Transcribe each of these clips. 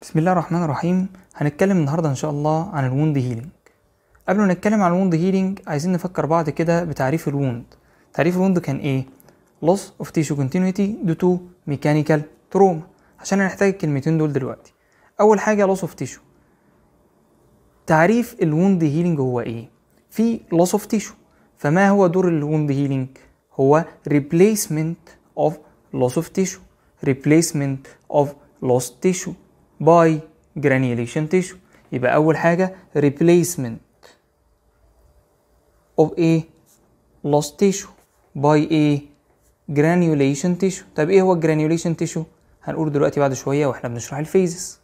بسم الله الرحمن الرحيم هنتكلم النهارده ان شاء الله عن الوند هيلينج قبل ما نتكلم عن الوند هيلينج عايزين نفكر بعض كده بتعريف الوند تعريف الوند كان ايه loss of tissue continuity due to mechanical trauma عشان هنحتاج الكلمتين دول دلوقتي اول حاجه loss of tissue تعريف الوند هيلينج هو ايه في loss of tissue فما هو دور الوند هيلينج هو replacement of loss of tissue replacement of lost tissue by granulation tissue يبقى أول حاجة replacement of a lost tissue by a granulation tissue طب ايه هو granulation tissue هنقول دلوقتي بعد شوية واحنا بنشرح الفيزز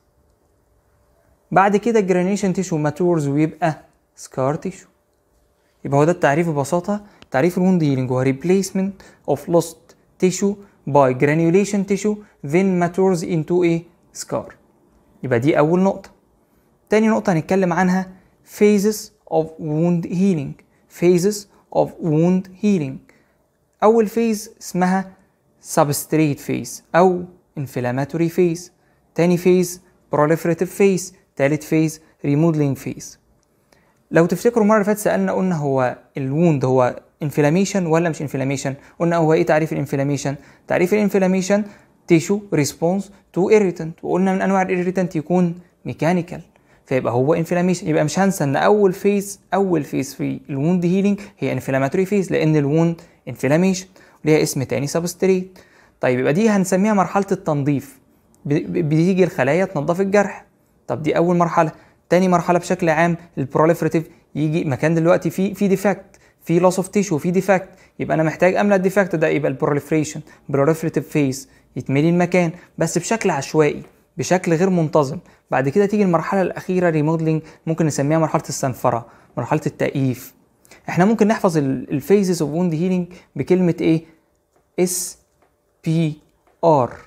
بعد كده granulation tissue matures ويبقى scar tissue يبقى هو ده التعريف ببساطة تعريف الوند هيلينج هو replacement of lost tissue by granulation tissue then matures into a scar يبقى دي أول نقطة تاني نقطة هنتكلم عنها phases of wound healing phases of wound healing أول phase اسمها substrate phase أو inflammatory phase تاني phase proliferative phase تالت phase remodeling phase لو تفتكروا المرة اللي فاتت سألنا قلنا هو الوند هو انفلاميشن ولا مش انفلاميشن قلنا هو ايه تعريف الانفلاميشن تعريف الانفلاميشن تيشو ريسبونس تو irritant وقلنا من انواع الirritant يكون ميكانيكال فيبقى هو انفلاميشن يبقى مش هنسى ان اول فيز اول فيز في الوند هيلينج هي انفلاماتوري فيز لان الوند انفلاميشن وليها اسم تاني سبستريت طيب يبقى دي هنسميها مرحله التنظيف بتيجي الخلايا تنظف الجرح طب دي اول مرحله تاني مرحله بشكل عام البروليفريتيف يجي مكان دلوقتي فيه في ديفكت في لوس اوف تيشو في ديفكت يبقى انا محتاج املى الديفكت ده يبقى البروليفريشن بروليفريتيف فيز يتملي المكان بس بشكل عشوائي بشكل غير منتظم بعد كده تيجي المرحله الاخيره ريموديلنج ممكن نسميها مرحله الصنفره مرحله التأييف احنا ممكن نحفظ الفيزز اوف ووند هيلينج بكلمه ايه اس بي ار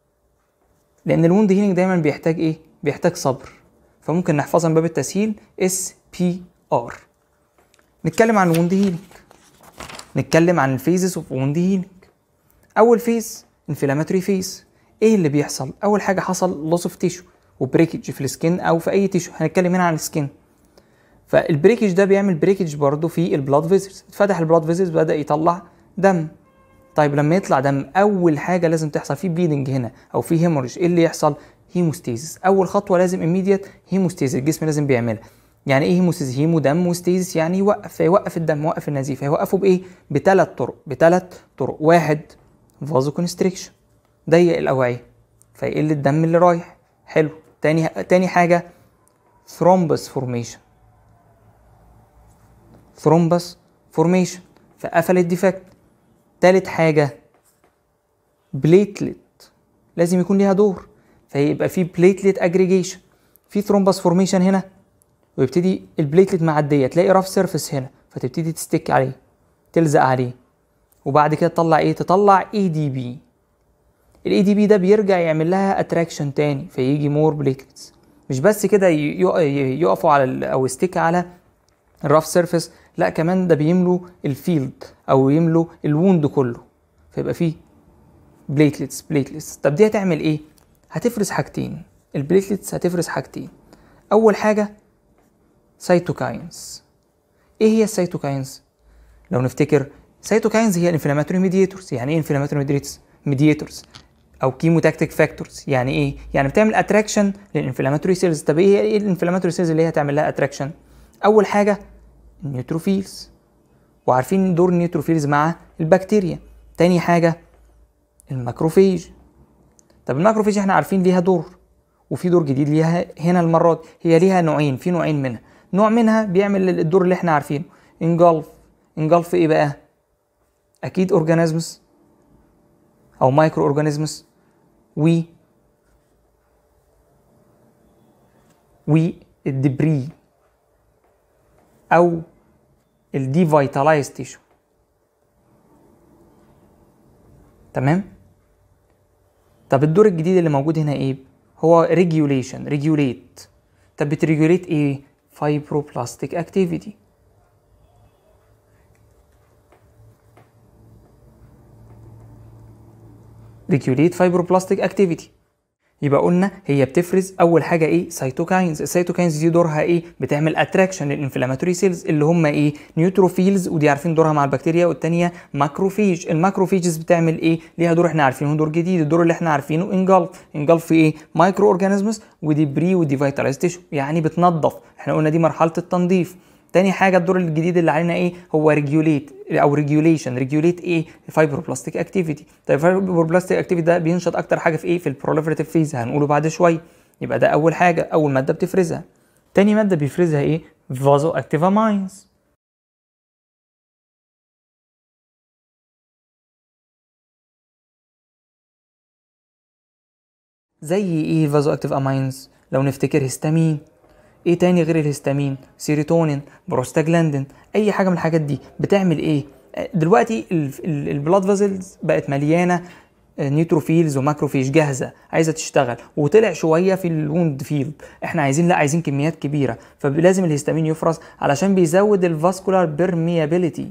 لان الوند هيلينج دايما بيحتاج ايه بيحتاج صبر فممكن نحفظها من باب التسهيل اس بي ار نتكلم عن الوند هيلينج نتكلم عن الفيزز اوف ووند هيلينج اول فيز انفلاماتوري فيز ايه اللي بيحصل اول حاجه حصل لوس اوف تيشو وبريكج في السكين او في اي تيشو هنتكلم هنا عن السكين فالبريكج ده بيعمل بريكج برضه في البلاد فيزلز اتفتح البلاد فيزلز بدا يطلع دم طيب لما يطلع دم اول حاجه لازم تحصل في بليدنج هنا او في هيموريج ايه اللي يحصل هيموستيزيس اول خطوه لازم ايميديت هيموستيزيس الجسم لازم بيعملها يعني ايه هيموستيزيس هيمو دم وستيزيس يعني يوقف فيوقف الدم يوقف النزيف هيوقفه بايه بثلاث طرق بثلاث طرق واحد فازو كونستريكشن ضيق الاوعيه فيقل الدم اللي رايح حلو تاني تاني حاجه ثرومبس فورميشن ثرومبس فورميشن فقفل الديفكت تالت حاجه بليتلت لازم يكون ليها دور فيبقى في بليتلت اجريجيشن في ثرومبس فورميشن هنا ويبتدي البليتلت معديه تلاقي رف سيرفيس هنا فتبتدي تستك عليه تلزق عليه وبعد كده تطلع ايه تطلع اي دي بي الاي دي بي ده بيرجع يعمل لها اتراكشن تاني فيجي مور بليتلتس مش بس كده يقفوا على او يستك على الرف سيرفيس لا كمان ده بيملوا الفيلد او يملوا الووند كله فيبقى فيه بليتلتس بليتلتس طب دي هتعمل ايه هتفرز حاجتين البليتلتس هتفرز حاجتين اول حاجه سيتوكاينز ايه هي السيتوكاينز لو نفتكر سيتوكاينز هي الانفلاماتوري ميديتورز يعني ايه انفلاماتوري ميديتورز او كيموتاكتيك فاكتورز يعني ايه يعني بتعمل اتراكشن للانفلاماتوري سيلز طب ايه ايه الانفلاماتوري سيلز اللي هي هتعمل لها اتراكشن اول حاجه النيوتروفيلز وعارفين دور النيوتروفيلز مع البكتيريا تاني حاجه الماكروفيج طب الماكروفيج احنا عارفين ليها دور وفي دور جديد ليها هنا المره دي هي ليها نوعين في نوعين منها نوع منها بيعمل الدور اللي احنا عارفينه انجلف انجلف ايه بقى اكيد اورجانيزمز او مايكرو اورجانيزمز و والدبري او الديفيتالايز تيشو تمام طب الدور الجديد اللي موجود هنا ايه هو ريجوليشن ريجوليت طب بتريجوليت ايه فايبروبلاستيك اكتيفيتي ريجوليت فايبروبلاستيك اكتيفيتي يبقى قلنا هي بتفرز اول حاجه ايه سيتوكاينز السيتوكاينز دي دورها ايه بتعمل اتراكشن للانفلاماتوري سيلز اللي هم ايه نيوتروفيلز ودي عارفين دورها مع البكتيريا والثانيه ماكروفيج الماكروفيجز بتعمل ايه ليها دور احنا عارفينه دور جديد الدور اللي احنا عارفينه انجلف انجلف ايه مايكرو اورجانيزمز ودي بري ودي فيتالايز تيشو يعني بتنظف احنا قلنا دي مرحله التنظيف تاني حاجه الدور الجديد اللي علينا ايه هو ريجوليت او ريجوليشن ريجوليت ايه فايبروبلاستيك اكتيفيتي طيب الفايبروبلاستيك اكتيفيتي ده بينشط اكتر حاجه في ايه في البروليفريتيف فيز هنقوله بعد شويه يبقى ده اول حاجه اول ماده بتفرزها تاني ماده بيفرزها ايه فازو اكتيفاماينز زي ايه فازو اكتيف اماينز لو نفتكر هيستامين ايه تاني غير الهستامين سيروتونين بروستاجلاندين اي حاجه من الحاجات دي بتعمل ايه دلوقتي البلاد فازلز بقت مليانه نيوتروفيلز وماكروفيج جاهزه عايزه تشتغل وطلع شويه في الوند فيلد احنا عايزين لا عايزين كميات كبيره فلازم الهستامين يفرز علشان بيزود الفاسكولار بيرميابيليتي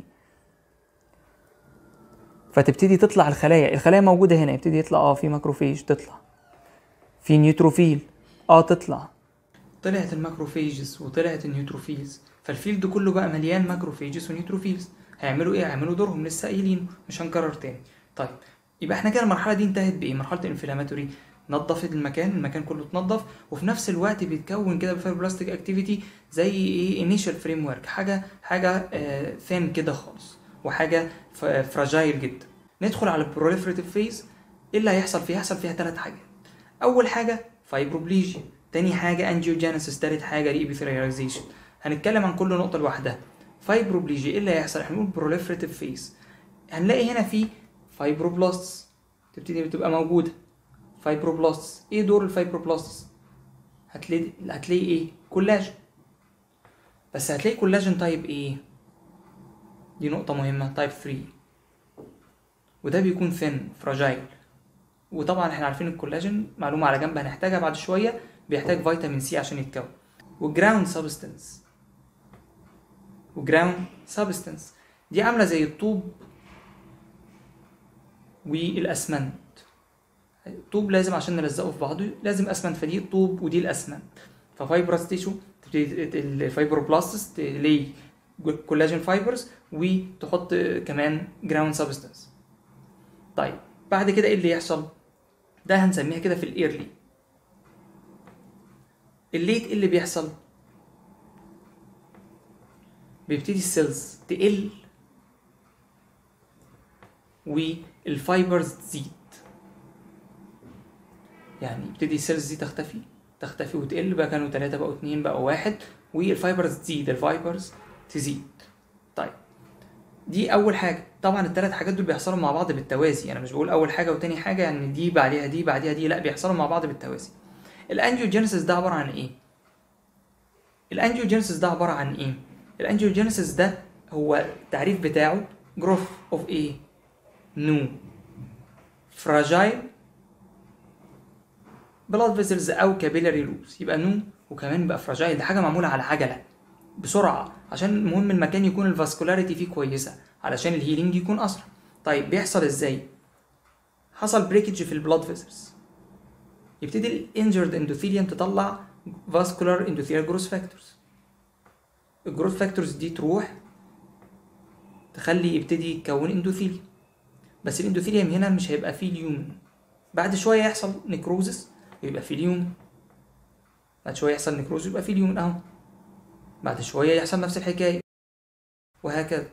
فتبتدي تطلع الخلايا الخلايا موجوده هنا يبتدي يطلع اه في ماكروفيج تطلع في نيوتروفيل اه تطلع طلعت الماكروفيجز وطلعت النيوتروفيلز فالفيلد كله بقى مليان ماكروفيجز ونيوتروفيلز هيعملوا ايه هيعملوا دورهم لسه قايلين مش هنكرر تاني طيب يبقى احنا كده المرحله دي انتهت بايه مرحله الانفلاماتوري نظفت المكان المكان كله اتنضف وفي نفس الوقت بيتكون كده بفايبروبلاستيك اكتيفيتي زي ايه انيشال فريم ورك حاجه حاجه آه ثين كده خالص وحاجه فراجايل جدا ندخل على البروليفريتيف فيز ايه اللي هيحصل فيها هيحصل فيها ثلاث حاجات اول حاجه فايبروبليجيا تاني حاجه انجيوجينيسيس تالت حاجه ريبيثيرياليزيشن هنتكلم عن كل نقطه لوحدها فايبروبليجيا ايه اللي هيحصل احنا بنقول بروليفريتيف فيز هنلاقي هنا في فايبروبلاستس تبتدي بتبقى موجوده فايبروبلاستس ايه دور الفايبروبلاستس هتلاقي هتلاقي ايه كولاجين بس هتلاقي كولاجين تايب ايه دي نقطه مهمه تايب 3 وده بيكون ثين فراجايل وطبعا احنا عارفين الكولاجين معلومه على جنب هنحتاجها بعد شويه بيحتاج فيتامين سي عشان يتكون والجراوند سبستنس وجراوند سبستنس دي عامله زي الطوب والاسمنت الطوب لازم عشان نلزقه في بعضه لازم اسمنت فدي الطوب ودي الاسمنت ففايبرس تيشو تبتدي الفايبروبلاستس تلاقي كولاجين فايبرز وتحط كمان جراوند سبستنس طيب بعد كده ايه اللي يحصل ده هنسميها كده في الايرلي الليت ايه اللي بيحصل بيبتدي السيلز تقل والفايبرز تزيد يعني يبتدي السيلز دي تختفي تختفي وتقل بقى كانوا ثلاثة بقوا اتنين بقوا واحد والفايبرز تزيد الفايبرز تزيد طيب دي اول حاجه طبعا الثلاث حاجات دول بيحصلوا مع بعض بالتوازي انا مش بقول اول حاجه وتاني حاجه يعني دي بعديها دي بعديها دي لا بيحصلوا مع بعض بالتوازي الانجيوجينيسيس ده عباره عن ايه الانجيوجينيسيس ده عباره عن ايه الانجيوجينيسيس ده هو التعريف بتاعه جروث اوف ايه نو فراجايل بلاد فيزلز او كابيلاري لوز يبقى نو وكمان يبقى فراجايل ده حاجه معموله على عجله بسرعه عشان المهم المكان يكون الفاسكولاريتي فيه كويسه علشان الهيلينج يكون اسرع طيب بيحصل ازاي حصل بريكج في البلاد فيزلز يبتدي الانجرد اندوثيليوم تطلع فاسكولار اندوثيليال جروث فاكتورز الجروث فاكتورز دي تروح تخلي يبتدي يتكون اندوثيليوم بس الاندوثيليوم هنا مش هيبقى فيه اليومن بعد شويه يحصل نيكروزس ويبقى فيه اليومن بعد شويه يحصل نيكروز ويبقى فيه اليومن اهو بعد شويه يحصل نفس الحكايه وهكذا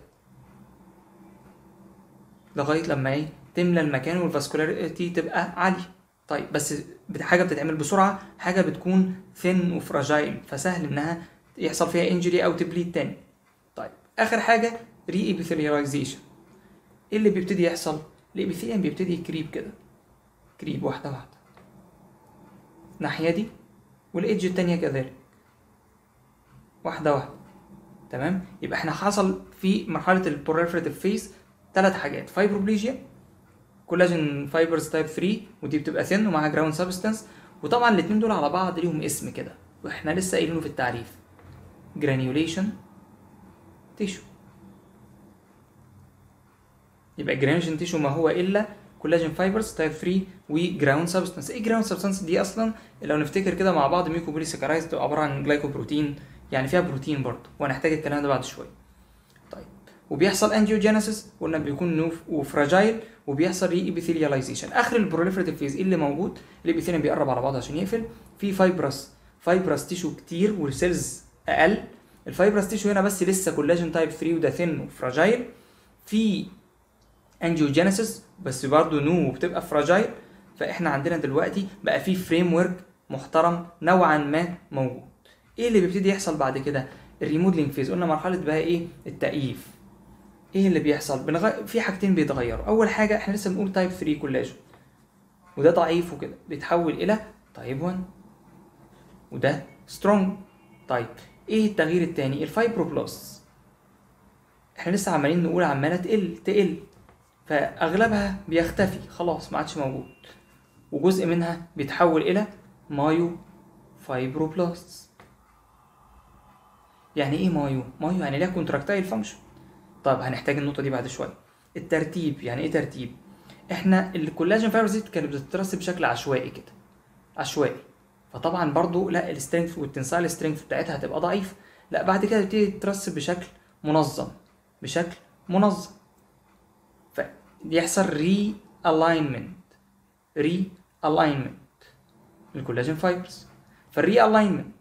لغايه لما ايه تملى المكان والفاسكولاريتي تبقى عاليه طيب بس حاجه بتتعمل بسرعه حاجه بتكون ثين وفراجايل فسهل انها يحصل فيها انجري او تبليد تاني طيب اخر حاجه ري ابيثيلياليزيشن ايه اللي بيبتدي يحصل الابيثيليوم بيبتدي يكريب كده كريب واحده واحده الناحيه دي والايدج التانية كذلك واحده واحده تمام يبقى احنا حصل في مرحله البروليفريتيف فيز ثلاث حاجات فايبروبليجيا كولاجين فايبرز تايب 3 ودي بتبقى ثين ومعاها جراوند سبستانس وطبعا الاثنين دول على بعض ليهم اسم كده واحنا لسه قايلينه في التعريف جرانيوليشن تيشو يبقى جرانيوليشن تيشو ما هو الا كولاجين فايبرز تايب 3 وجراوند سبستانس ايه جراوند سبستانس دي اصلا لو نفتكر كده مع بعض ميكوبوليساكرايز تبقى عباره عن جلايكوبروتين يعني فيها بروتين برضه وهنحتاج الكلام ده بعد شويه طيب وبيحصل انجيوجينيسيس قلنا بيكون نوف وفراجايل وبيحصل ري ابيثيلياليزيشن اخر البروليفريتيف فيز اللي موجود الابيثيليوم بيقرب على بعضه عشان يقفل في فايبرس فايبرس تيشو كتير والسيلز اقل الفايبرس تيشو هنا بس لسه كولاجين تايب 3 وده ثين وفراجايل في انجيوجينيسيس بس برضه نو وبتبقى فراجايل فاحنا عندنا دلوقتي بقى في فريم ورك محترم نوعا ما موجود ايه اللي بيبتدي يحصل بعد كده الريموديلنج فيز قلنا مرحله بقى ايه التأييف ايه اللي بيحصل بنغ... في حاجتين بيتغيروا اول حاجه احنا لسه بنقول تايب 3 كولاجين وده ضعيف وكده بيتحول الى تايب 1 وده سترونج طيب ايه التغيير التاني الفايبروبلاست احنا لسه عمالين نقول عماله تقل تقل فاغلبها بيختفي خلاص ما عادش موجود وجزء منها بيتحول الى مايو فايبروبلاست يعني ايه مايو مايو يعني ليها كونتراكتايل فانكشن طب هنحتاج النقطه دي بعد شويه الترتيب يعني ايه ترتيب احنا الكولاجين فايبرز دي كانت بتترسب بشكل عشوائي كده عشوائي فطبعا برضو لا السترينث والتنسايل سترينث بتاعتها هتبقى ضعيف لا بعد كده تبتدي تترسب بشكل منظم بشكل منظم فيحصل ري الاينمنت ري الاينمنت الكولاجين فايبرز فالري الاينمنت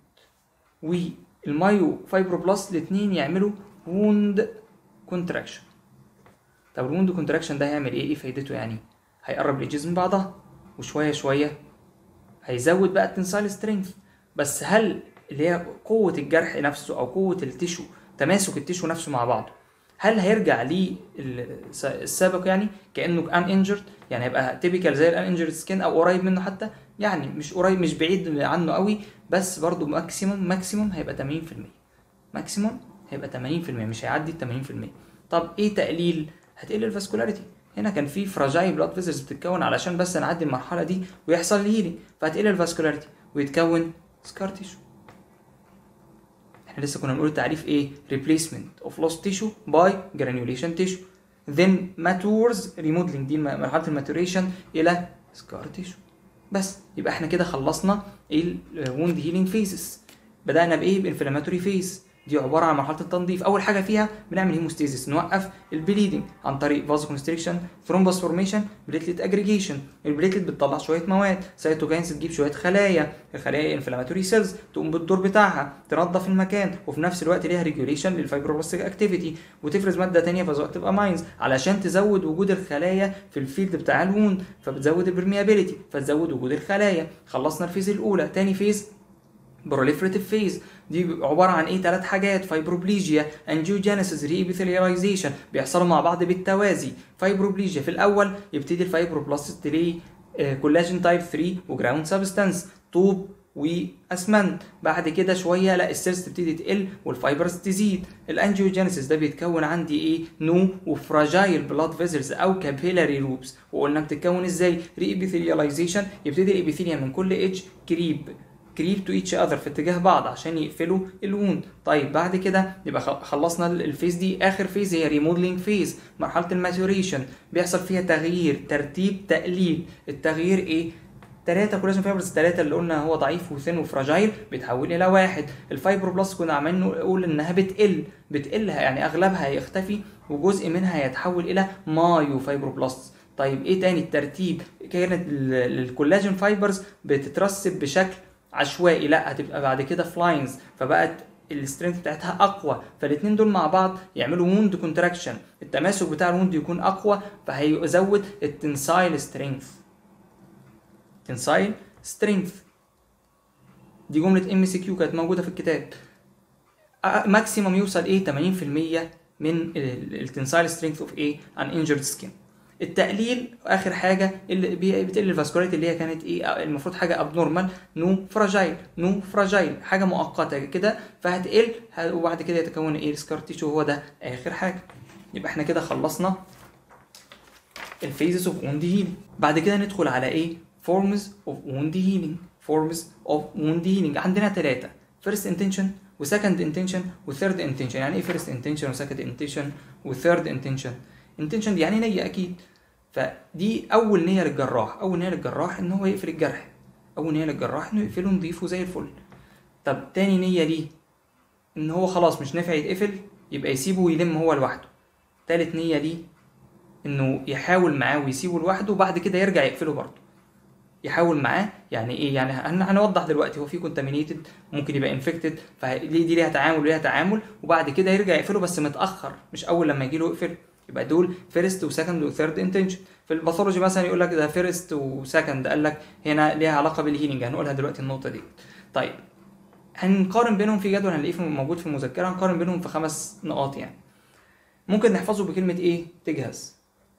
والمايو فايبروبلاست الاثنين يعملوا ووند كونتراكشن طب الووند كونتراكشن ده هيعمل ايه ايه فايدته يعني هيقرب الايدجز من بعضها وشويه شويه هيزود بقى التنسايل سترينث بس هل اللي هي قوه الجرح نفسه او قوه التيشو تماسك التيشو نفسه مع بعضه هل هيرجع ليه السابق يعني كانه ان انجرد يعني هيبقى تيبيكال زي الان انجرد سكين او قريب منه حتى يعني مش قريب مش بعيد عنه قوي بس برضه ماكسيموم ماكسيموم هيبقى 80% ماكسيموم هيبقى 80% مش هيعدي ال 80% طب ايه تقليل هتقل الفاسكولاريتي هنا كان في فراجاي بلاد فيزلز بتتكون علشان بس نعدي المرحله دي ويحصل هيلينج فهتقل الفاسكولاريتي ويتكون سكار تيشو احنا لسه كنا بنقول التعريف ايه replacement of lost tissue by granulation tissue then matures remodeling دي مرحله الماتوريشن الى سكار تيشو بس يبقى احنا كده خلصنا الووند هيلينج فيزز بدانا بايه بانفلاماتوري فيز دي عباره عن مرحله التنظيف اول حاجه فيها بنعمل هيموستيزيس نوقف البليدنج عن طريق فازو كونستريكشن ثرومبوس فورميشن بليتلت اجريجيشن البليتلت بتطلع شويه مواد سيتوكاينز تجيب شويه خلايا الخلايا انفلاماتوري سيلز تقوم بالدور بتاعها تنظف المكان وفي نفس الوقت ليها ريجوليشن للفايبروبلاستيك اكتيفيتي وتفرز ماده ثانيه فازو اكتيف اماينز علشان تزود وجود الخلايا في الفيلد بتاع الوند فبتزود البرميابيليتي فتزود وجود الخلايا خلصنا الفيز الاولى تاني فيز بروليفريتيف فيز دي عباره عن ايه ثلاث حاجات فايبروبليجيا انجيوجينيسيس ريبيثيلياليزيشن بيحصلوا مع بعض بالتوازي فايبروبليجيا في الاول يبتدي الفايبروبلاست تلاقي كولاجين تايب 3 وجراوند سبستانس طوب واسمنت بعد كده شويه لا السيلز تبتدي تقل والفايبرز تزيد الانجيوجينيسيس ده بيتكون عندي ايه نو وفراجايل بلاد فيزلز او كابيلاري لوبس وقلنا بتتكون ازاي ريبيثيلياليزيشن يبتدي الابيثيليوم من كل اتش قريب كريب تو ايتش اذر في اتجاه بعض عشان يقفلوا الووند طيب بعد كده يبقى خلصنا الفيز دي اخر فيز هي ريموديلنج فيز مرحله الماتوريشن بيحصل فيها تغيير ترتيب تقليل التغيير ايه ثلاثة كولاجين فايبرز الثلاثة اللي قلنا هو ضعيف وثين وفراجايل بيتحول إلى واحد الفايبروبلاست كنا عمالين نقول إنها بتقل بتقل يعني أغلبها هيختفي وجزء منها هيتحول إلى مايو فايبروبلاست طيب إيه تاني الترتيب كانت الكولاجين فايبرز بتترسب بشكل عشوائي لا هتبقى بعد كده فلاينز فبقت السترينث بتاعتها اقوى فالاثنين دول مع بعض يعملوا ووند كونتراكشن التماسك بتاع الووند يكون اقوى فهيزود التنسايل سترينث تنسايل سترينث دي جمله ام سي كيو كانت موجوده في الكتاب ماكسيموم يوصل ايه 80% من التنسايل سترينث اوف ايه ان انجرد سكين التقليل اخر حاجه اللي بتقل الفاسكولاريتي اللي هي كانت ايه المفروض حاجه ابنورمال نو فراجايل نو فراجايل حاجه مؤقته كده فهتقل وبعد كده يتكون ايه السكار تيشو هو ده اخر حاجه يبقى احنا كده خلصنا الفيزز اوف ووند هيلينج بعد كده ندخل على ايه فورمز اوف ووند هيلينج فورمز اوف ووند هيلينج عندنا ثلاثه فيرست انتنشن وسكند انتنشن وثيرد انتنشن يعني ايه فيرست انتنشن وسكند انتنشن وثيرد انتنشن انتنشن دي يعني نيه اكيد فدي اول نيه للجراح اول نيه للجراح ان هو يقفل الجرح اول نيه للجراح انه يقفله نضيفه زي الفل طب تاني نيه ليه ان هو خلاص مش نافع يتقفل يبقى يسيبه ويلم هو لوحده تالت نيه ليه انه يحاول معاه ويسيبه لوحده وبعد كده يرجع يقفله برضه يحاول معاه يعني ايه يعني هن- هنوضح دلوقتي هو في كونتامينيتد ممكن يبقى انفكتد فدي دي ليها تعامل وليها تعامل وبعد كده يرجع يقفله بس متاخر مش اول لما يجي له يقفل يبقى دول فيرست وسكند وثيرد انتنشن في الباثولوجي مثلا يقول لك ده فيرست وسكند قال لك هنا ليها علاقه بالهيلينج هنقولها دلوقتي النقطه دي طيب هنقارن بينهم في جدول هنلاقيه في- موجود في المذكره هنقارن بينهم في خمس نقاط يعني ممكن نحفظه بكلمه ايه تجهز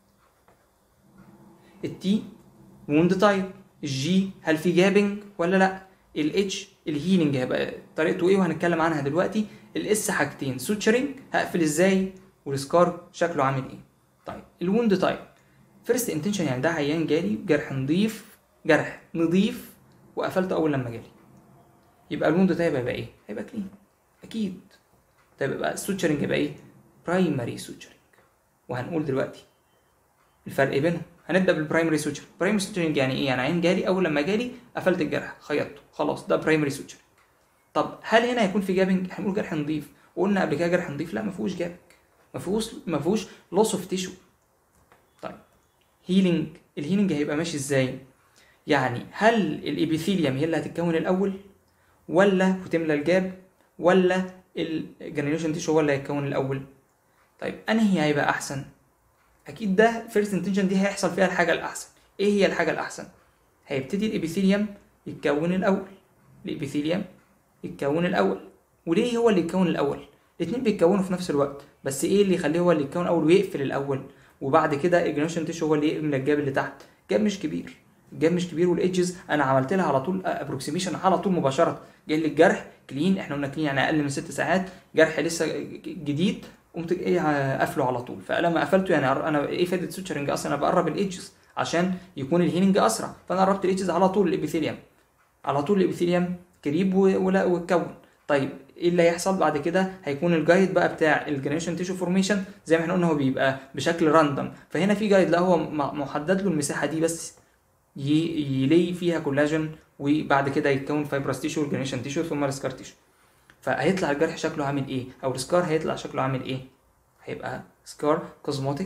التي ووند تايب الجي هل في جابنج ولا لا الاتش الهيلينج هيبقى طريقته ايه وهنتكلم عنها دلوقتي الاس حاجتين سوتشرنج هقفل ازاي والسكار شكله عامل ايه طيب الوند تايب فيرست انتنشن يعني ده عيان جالي جرح نضيف جرح نضيف وقفلته اول لما جالي يبقى الوند تايب هيبقى ايه هيبقى كلين اكيد طيب يبقى السوتشرنج يبقى ايه برايمري سوتشرنج وهنقول دلوقتي الفرق بينهم هنبدا بالبرايمري سوتشر برايمري سوتشرنج يعني ايه يعني عين جالي اول لما جالي قفلت الجرح خيطته خلاص ده برايمري سوتشر طب هل هنا هيكون في جابنج هنقول جرح نضيف وقلنا قبل كده جرح نضيف لا ما فيهوش جابنج ما فيهوش ما فيهوش لوس اوف تيشو طيب هيلينج الهيلينج هيبقى ماشي ازاي يعني هل الابيثيليوم هي اللي هتتكون الاول ولا وتملى الجاب ولا الجرانيوليشن تيشو هو اللي هيتكون الاول طيب انهي هيبقى احسن اكيد ده فيرست انتنشن دي هيحصل فيها الحاجه الاحسن ايه هي الحاجه الاحسن هيبتدي الابيثيليوم يتكون الاول الابيثيليوم يتكون الاول وليه هو اللي يتكون الاول الاثنين بيتكونوا في نفس الوقت بس ايه اللي يخليه هو اللي يتكون الاول ويقفل الاول وبعد كده الجرانيوليشن تيشو هو اللي يملى الجاب اللي تحت الجاب مش كبير الجاب مش كبير والايدجز انا عملت لها على طول ابروكسيميشن على طول مباشره جاي لي الجرح كلين احنا قلنا كلين يعني اقل من ست ساعات جرح لسه جديد قمت ايه قافله على طول فلما قفلته يعني انا ايه فائده سوتشرنج اصلا انا بقرب الايدجز عشان يكون الهيلينج اسرع فانا قربت الايدجز على طول الابيثيليوم على طول الابيثيليوم قريب ولا واتكون طيب ايه اللي هيحصل بعد كده هيكون الجايد بقى بتاع الجرانيشن تيشو فورميشن زي ما احنا قلنا هو بيبقى بشكل راندوم فهنا في جايد لا هو محدد له المساحه دي بس يلي فيها كولاجين وبعد كده يتكون فايبرس تيشو والجرانيشن تيشو ثم السكار تيشو فهيطلع الجرح شكله عامل ايه او السكار هيطلع شكله عامل ايه هيبقى سكار كوزموتيك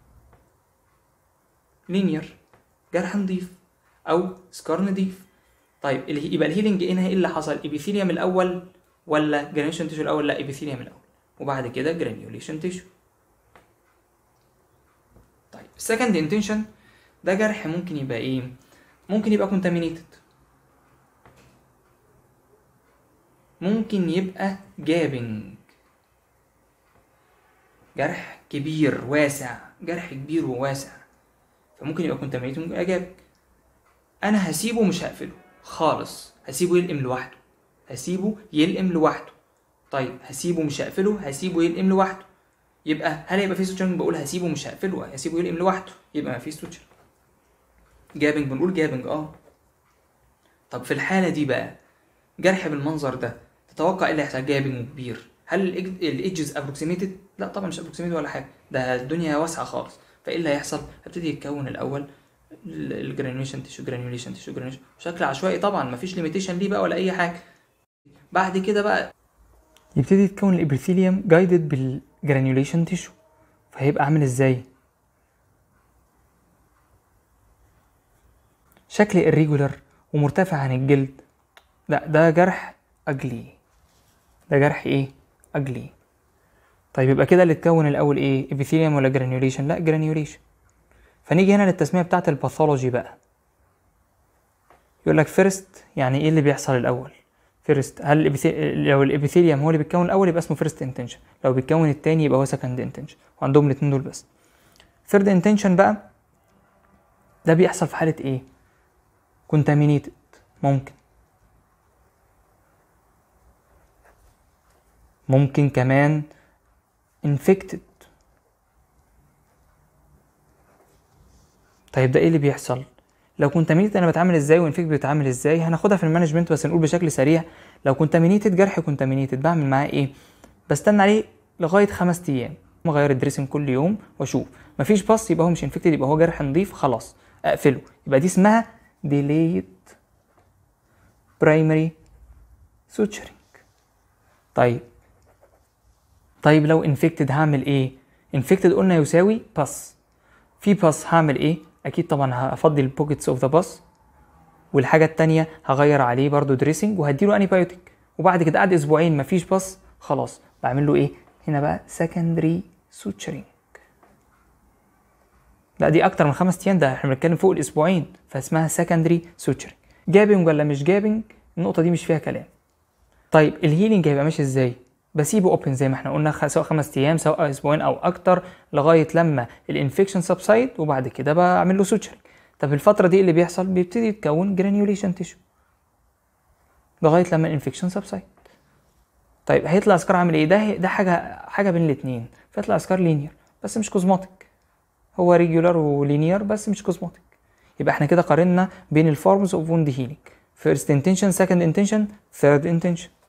لينير جرح نضيف او سكار نضيف طيب يبقى الهيلينج هنا ايه اللي حصل ابيثيليوم الاول ولا جرانيوليشن تيشو الاول لا ابيثيليوم الاول وبعد كده جرانيوليشن تيشو طيب السكند انتنشن ده جرح ممكن يبقى ايه ممكن يبقى كونتامينيتد ممكن يبقى جابنج جرح كبير واسع جرح كبير وواسع فممكن يبقى كونتامينيتد ممكن يبقى جابنج انا هسيبه مش هقفله خالص هسيبه يلقم لوحده هسيبه يلقم لوحده طيب هسيبه مش هقفله هسيبه يلقم لوحده يبقى هل هيبقى في سوتشرنج بقول هسيبه مش هقفله هسيبه يلقم لوحده يبقى ما فيش سوتشر جابنج بنقول جابنج اه طب في الحاله دي بقى جرح بالمنظر ده تتوقع ايه اللي هيحصل جابنج كبير هل الايدجز ابروكسيميتد لا طبعا مش ابروكسيميتد ولا حاجه ده الدنيا واسعه خالص فايه اللي هيحصل هبتدي يتكون الاول الجرانيوليشن تيشو جرانيوليشن تيشو جرانيوليشن بشكل عشوائي طبعا مفيش ليميتيشن ليه بقى ولا اي حاجه بعد كده بقى يبتدي يتكون الابيثيليوم جايدد بالجرانيوليشن تيشو فهيبقى عامل ازاي شكل irregular ومرتفع عن الجلد لا ده جرح اجلي ده جرح ايه اجلي طيب يبقى كده اللي اتكون الاول ايه ابيثيليوم ولا جرانيوليشن لا جرانيوليشن فنيجي هنا للتسميه بتاعه الباثولوجي بقى يقول لك فيرست يعني ايه اللي بيحصل الاول فيرست هل الإبيثي... لو الابيثيليوم هو اللي بيتكون الاول يبقى اسمه فيرست انتنشن لو بيتكون التاني يبقى هو سكند انتنشن وعندهم الاثنين دول بس ثيرد انتنشن بقى ده بيحصل في حاله ايه كونتامينيتد ممكن ممكن كمان infected طيب ده ايه اللي بيحصل لو كونتامينيتد انا بتعامل ازاي وانفكت بيتعامل ازاي هناخدها في المانجمنت بس نقول بشكل سريع لو كونتامينيتد جرح كونتامينيتد بعمل معاه ايه بستنى عليه لغايه خمس ايام بغير الدريسنج كل يوم واشوف مفيش باص يبقى هو مش انفكتد يبقى هو جرح نضيف خلاص اقفله يبقى دي اسمها delayed primary suturing طيب طيب لو انفكتد هعمل ايه انفكتد قلنا يساوي باس في باس هعمل ايه اكيد طبعا هفضي البوكيتس اوف ذا باس والحاجه التانية هغير عليه برضو دريسنج وهديله اني بايوتيك وبعد كده قعد اسبوعين مفيش باس خلاص بعمل له ايه هنا بقى secondary suturing لا دي اكتر من خمس ايام ده احنا بنتكلم فوق الاسبوعين فاسمها secondary suturing جابنج ولا مش جابنج النقطه دي مش فيها كلام طيب الهيلينج هيبقى ماشي ازاي بسيبه اوبن زي ما احنا قلنا خ- سواء خمس ايام سواء اسبوعين او اكتر لغايه لما الانفكشن سبسايد وبعد كده بعمل له سوتشرنج طب الفتره دي اللي بيحصل بيبتدي يتكون جرانيوليشن تيشو لغايه لما الانفكشن سبسايد طيب هيطلع اسكار عامل ايه ده ده حاجه حاجه بين الاثنين فيطلع اسكار لينير بس مش كوزماتيك هو ريجولار ولينير بس مش كوزماتيك يبقى احنا كده قارنا بين الفورمز اوف ووند هيلينج فيرست انتنشن سكند انتنشن ثيرد انتنشن